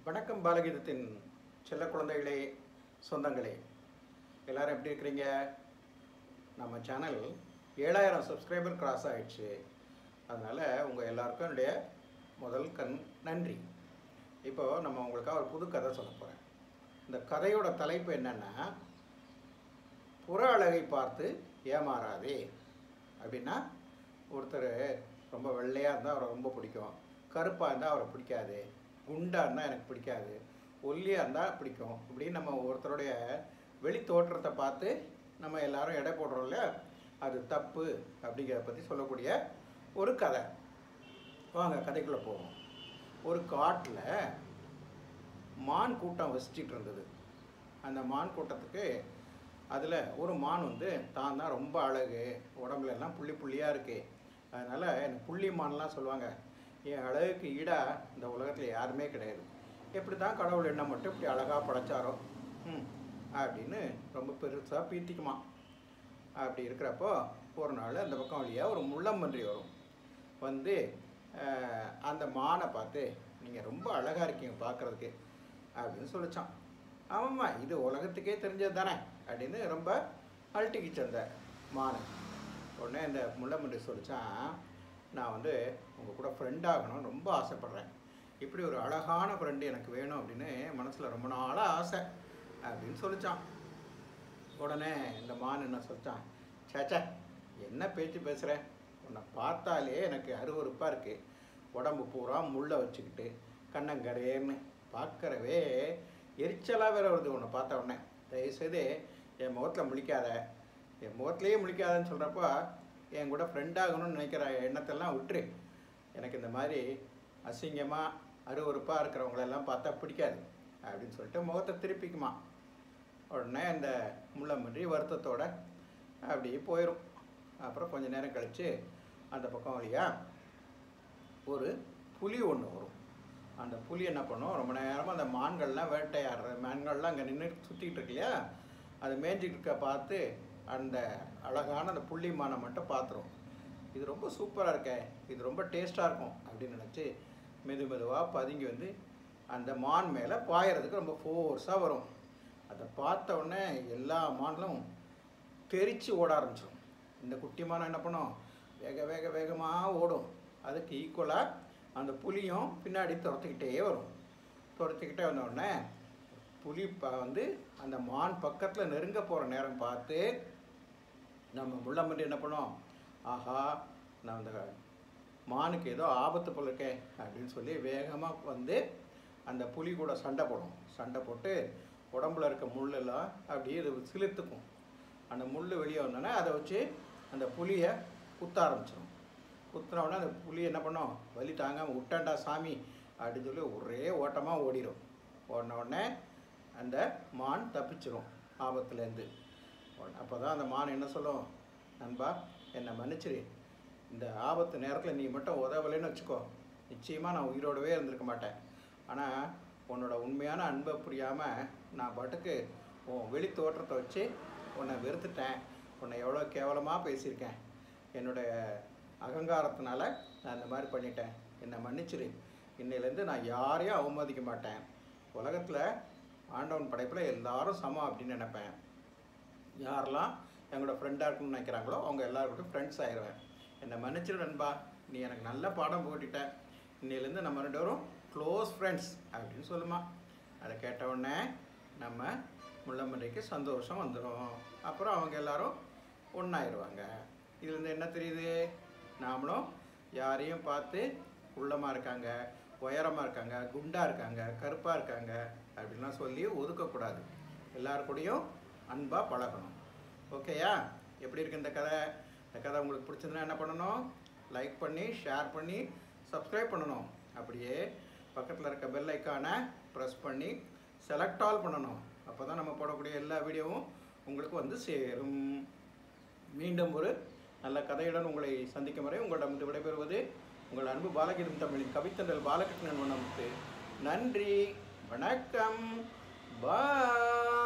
வணக்கம் பாலகீதத்தின் செல்ல குழந்தைகளே சொந்தங்களே எல்லாரும் எப்படி இருக்கிறீங்க நம்ம சேனல் ஏழாயிரம் சப்ஸ்கிரைபர் கிராஸ் ஆயிடுச்சு அதனால் உங்கள் எல்லாருக்கும் என்னுடைய முதல் கண் நன்றி இப்போ நம்ம உங்களுக்காக ஒரு புது கதை சொல்ல போகிறேன் இந்த கதையோட தலைப்பு என்னென்னா புற அழகை பார்த்து ஏமாறாதே அப்படின்னா ஒருத்தர் ரொம்ப வெள்ளையாக இருந்தால் அவரை ரொம்ப பிடிக்கும் கருப்பாக இருந்தால் அவரை பிடிக்காது குண்டாக இருந்தால் எனக்கு பிடிக்காது ஒல்லியாக இருந்தால் பிடிக்கும் இப்படின்னு நம்ம ஒருத்தருடைய வெளி தோற்றத்தை பார்த்து நம்ம எல்லாரும் எடை போடுறோம் இல்லையா அது தப்பு அப்படிங்கிறத பற்றி சொல்லக்கூடிய ஒரு கதை வாங்க கதைக்குள்ளே போவோம் ஒரு காட்டில் மான் கூட்டம் வசிச்சிட்டு இருந்தது அந்த மான் கூட்டத்துக்கு அதில் ஒரு மான் வந்து தான் தான் ரொம்ப அழகு உடம்புல எல்லாம் புள்ளி புள்ளியாக இருக்கு அதனால் எனக்கு புள்ளி மான்லாம் சொல்லுவாங்க என் அழகுக்கு ஈடாக இந்த உலகத்தில் யாருமே கிடையாது எப்படி தான் கடவுள் என்ன மட்டும் இப்படி அழகாக படைச்சாரோ ம் அப்படின்னு ரொம்ப பெருசாக பீத்திக்குமா அப்படி இருக்கிறப்போ ஒரு நாள் அந்த பக்கம் வழியாக ஒரு முள்ளம்பன்றி வரும் வந்து அஹ், அந்த மானை பார்த்து நீங்கள் ரொம்ப அழகாக இருக்கீங்க பார்க்குறதுக்கு அப்படின்னு சொல்லிச்சான் ஆமாம்மா இது உலகத்துக்கே தெரிஞ்சது தானே அப்படின்னு ரொம்ப அழட்டிக்கிச்சு அந்த மானை உடனே இந்த முள்ளம்பன்றி சொல்லிச்சான் நான் வந்து உங்கள் கூட ஃப்ரெண்ட் ஆகணும்னு ரொம்ப ஆசைப்பட்றேன் இப்படி ஒரு அழகான ஃப்ரெண்டு எனக்கு வேணும் அப்படின்னு மனசில் ரொம்ப நாளாக ஆசை அப்படின்னு சொல்லிச்சான் உடனே இந்த மான் என்ன சொல்லிட்டான் சேச்சா என்ன பேச்சு பேசுகிற உன்னை பார்த்தாலே எனக்கு அருவருப்பாக இருக்குது உடம்பு பூரா முள்ளை வச்சுக்கிட்டு கண்ணங்கரேன்னு பார்க்கறவே எரிச்சலாக வேற வருது உன்னை பார்த்த உடனே தயவுசெய்து என் முகத்தில் முழிக்காத என் முகத்துலேயே முழிக்காதன்னு சொல்கிறப்போ என் கூட ஃப்ரெண்ட் ஆகணும்னு நினைக்கிற எண்ணத்தெல்லாம் விட்டுரு எனக்கு இந்த மாதிரி அசிங்கமாக அருவருப்பாக இருக்கிறவங்களெல்லாம் பார்த்தா பிடிக்காது அப்படின்னு சொல்லிட்டு முகத்தை திருப்பிக்குமா உடனே அந்த முள்ளம்பன்றி வருத்தத்தோட அப்படியே போயிடும் அப்புறம் கொஞ்ச நேரம் கழித்து அந்த பக்கம் வழியா ஒரு புலி ஒன்று வரும் அந்த புலி என்ன பண்ணும் ரொம்ப நேரமாக அந்த மான்கள்லாம் வேட்டையாடுற மான்கள்லாம் அங்கே நின்று சுற்றிக்கிட்டு இருக்கு இல்லையா அது மேய்ஞ்சிட்டு இருக்க பார்த்து அந்த அழகான அந்த புள்ளி மானை மட்டும் பார்த்துரும் இது ரொம்ப சூப்பராக இருக்கே இது ரொம்ப டேஸ்ட்டாக இருக்கும் அப்படின்னு நினச்சி மெது மெதுவாக பதுங்கி வந்து அந்த மான் மேலே பாயறதுக்கு ரொம்ப ஃபோர்ஸாக வரும் அதை பார்த்த உடனே எல்லா மான்களும் தெரிச்சு ஓட ஆரம்பிச்சிடும் இந்த குட்டி மானம் என்ன பண்ணும் வேக வேக வேகமாக ஓடும் அதுக்கு ஈக்குவலாக அந்த புலியும் பின்னாடி துரத்துக்கிட்டே வரும் துரத்துக்கிட்டே வந்த உடனே புலி ப வந்து அந்த மான் பக்கத்தில் நெருங்க போகிற நேரம் பார்த்து நம்ம முள்ளம்பன்றி என்ன பண்ணோம் ஆஹா நான் அந்த மானுக்கு ஏதோ ஆபத்து போல இருக்கே அப்படின்னு சொல்லி வேகமாக வந்து அந்த புலி கூட சண்டை போடும் சண்டை போட்டு உடம்புல இருக்க முள்ளெல்லாம் அப்படியே இது சிலிர்த்துக்கும் அந்த முள் வெளியே வந்தோடனே அதை வச்சு அந்த புலியை குத்த ஆரம்பிச்சிடும் குத்துன உடனே அந்த புலி என்ன பண்ணும் வலி தாங்காமல் விட்டாண்டா சாமி அப்படின்னு சொல்லி ஒரே ஓட்டமாக ஓடிடும் ஓடின உடனே அந்த மான் தப்பிச்சிரும் ஆபத்துலேருந்து அப்போ தான் அந்த மான் என்ன சொல்லும் நண்பா என்னை மன்னிச்சிரு இந்த ஆபத்து நேரத்தில் நீ மட்டும் உதவலைன்னு வச்சுக்கோ நிச்சயமாக நான் உயிரோடவே இருந்திருக்க மாட்டேன் ஆனால் உன்னோட உண்மையான அன்பை புரியாமல் நான் பாட்டுக்கு உன் வெளி தோற்றத்தை வச்சு உன்னை வெறுத்துட்டேன் உன்னை எவ்வளோ கேவலமாக பேசியிருக்கேன் என்னுடைய அகங்காரத்தினால நான் இந்த மாதிரி பண்ணிட்டேன் என்னை மன்னிச்சிரு இன்னையிலேருந்து நான் யாரையும் அவமதிக்க மாட்டேன் உலகத்தில் ஆண்டவன் படைப்பில் எல்லாரும் சமம் அப்படின்னு நினைப்பேன் யாரெல்லாம் எங்களோட ஃப்ரெண்டாக இருக்கணும்னு நினைக்கிறாங்களோ அவங்க எல்லாருக்கிட்டும் ஃப்ரெண்ட்ஸ் ஆயிடுவேன் என்னை மன்னிச்சிரு நண்பா நீ எனக்கு நல்ல பாடம் போட்டிட்ட இன்னையிலேருந்து நம்ம ரெண்டு பேரும் க்ளோஸ் ஃப்ரெண்ட்ஸ் அப்படின்னு சொல்லுமா அதை கேட்ட உடனே நம்ம முள்ளம்பன்றிக்கு சந்தோஷம் வந்துடும் அப்புறம் அவங்க எல்லாரும் ஒன்றாயிருவாங்க இதுலேருந்து என்ன தெரியுது நாமளும் யாரையும் பார்த்து உள்ளமாக இருக்காங்க உயரமாக இருக்காங்க குண்டாக இருக்காங்க கருப்பாக இருக்காங்க அப்படின்லாம் சொல்லி ஒதுக்கக்கூடாது எல்லார் கூடயும் அன்பாக பழகணும் ஓகேயா எப்படி இருக்கு இந்த கதை இந்த கதை உங்களுக்கு பிடிச்சதுன்னா என்ன பண்ணணும் லைக் பண்ணி ஷேர் பண்ணி சப்ஸ்கிரைப் பண்ணணும் அப்படியே பக்கத்தில் இருக்க பெல் ஐக்கானை ப்ரெஸ் பண்ணி செலக்ட் ஆல் பண்ணணும் அப்போ தான் நம்ம போடக்கூடிய எல்லா வீடியோவும் உங்களுக்கு வந்து சேரும் மீண்டும் ஒரு நல்ல கதையுடன் உங்களை சந்திக்கும் வரை உங்களிடம் விடைபெறுவது உங்கள் அன்பு பாலகீதம் தமிழின் கவித்தண்டல் பாலகிருஷ்ணன் வனமுத்து நன்றி வணக்கம் பாய்